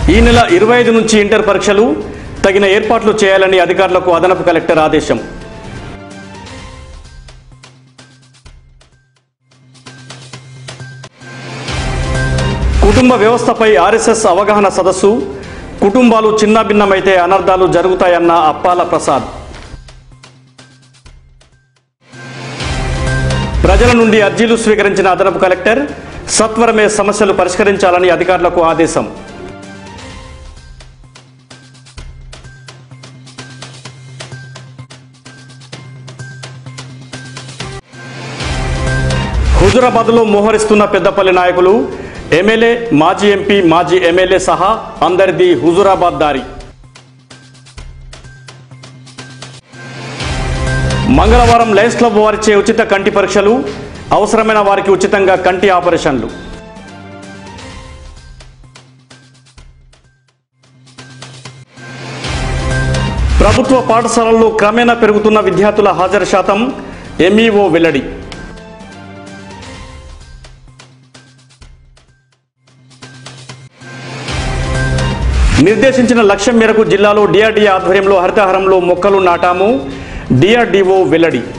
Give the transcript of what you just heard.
ఈ నెల ఇరవై ఐదు నుంచి ఇంటర్ పరీక్షలు తగిన ఏర్పాట్లు చేయాలని అధికారులకు అదనపు కలెక్టర్ ఆదేశం కుటుంబ వ్యవస్థపై ఆర్ఎస్ఎస్ అవగాహన సదస్సు కుటుంబాలు చిన్నభిన్నమైతే అనర్థాలు జరుగుతాయన్న అప్పాల ప్రసాద్ ప్రజల నుండి అర్జీలు స్వీకరించిన అదనపు కలెక్టర్ సత్వరమే సమస్యలు పరిష్కరించాలని అధికారులకు ఆదేశం హుజురాబాద్లో మోహరిస్తున్న పెద్దపల్లి నాయకులు ఎమ్మెల్యే మాజీ ఎంపీ మాజీ ఎమ్మెల్యే సహా అందరిది హుజురాబాద్ దారి మంగళవారం లయన్స్ క్లబ్ వారిచే ఉచిత కంటి పరీక్షలు అవసరమైన వారికి ఉచితంగా కంటి ఆపరేషన్లు ప్రభుత్వ పాఠశాలల్లో క్రమేణా పెరుగుతున్న విద్యార్థుల హాజరు శాతం ఎంఈఓ వెల్లడి నిర్దేశించిన లక్ష్యం మేరకు జిల్లాలో డిఆర్డీఏ ఆధ్వర్యంలో హరితహారంలో మొక్కలు నాటాము డిఆర్డీఓ వెల్లడి